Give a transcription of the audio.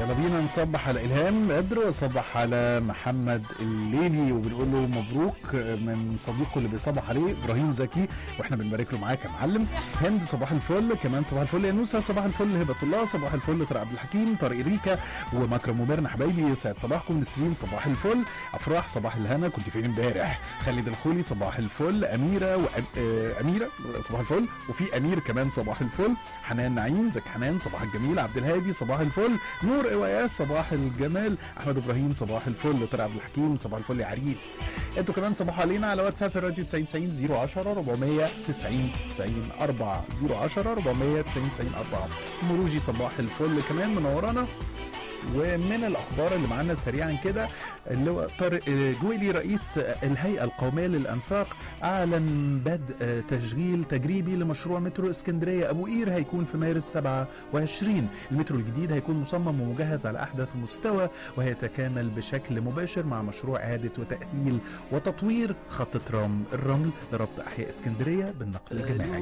يلا بينا نصبح على الهام بدر ونصبح على محمد الليلي وبنقول له مبروك من صديقه اللي بيصبح عليه ابراهيم زكي واحنا بنبارك له معاك يا معلم هند صباح الفل كمان صباح الفل يا نوسه صباح الفل هبه الله صباح الفل طارق عبد الحكيم طارق ريكا ومكرم وميرنا حبايبي سعد صباحكم نسرين صباح الفل افراح صباح الهنا كنت فين امبارح خالد الخولي صباح الفل اميره واميره صباح الفل وفي امير كمان صباح الفل حنان نعيم زكي حنان صباح الجميل عبد الهادي صباح الفل نور ايواس صباح الجمال احمد ابراهيم صباح الفل طارق عبد الحكيم صباح الفل يا عريس انتوا كمان صباحوا علينا على واتساب الراديو 90 90 010 490 90 4 010 490 90 4 مروجي صباح الفل كمان منورانا ومن الاخبار اللي معانا سريعا كده اللي هو طارق جويلي رئيس الهيئه القوميه للانفاق اعلن بدء تشغيل تجريبي لمشروع مترو اسكندريه ابو قير هيكون في مارس 27 المترو الجديد هيكون مصمم ومجهز على احدث مستوى وهيتكامل بشكل مباشر مع مشروع اعاده وتاهيل وتطوير خط ترام الرمل لربط احياء اسكندريه بالنقل الجماعي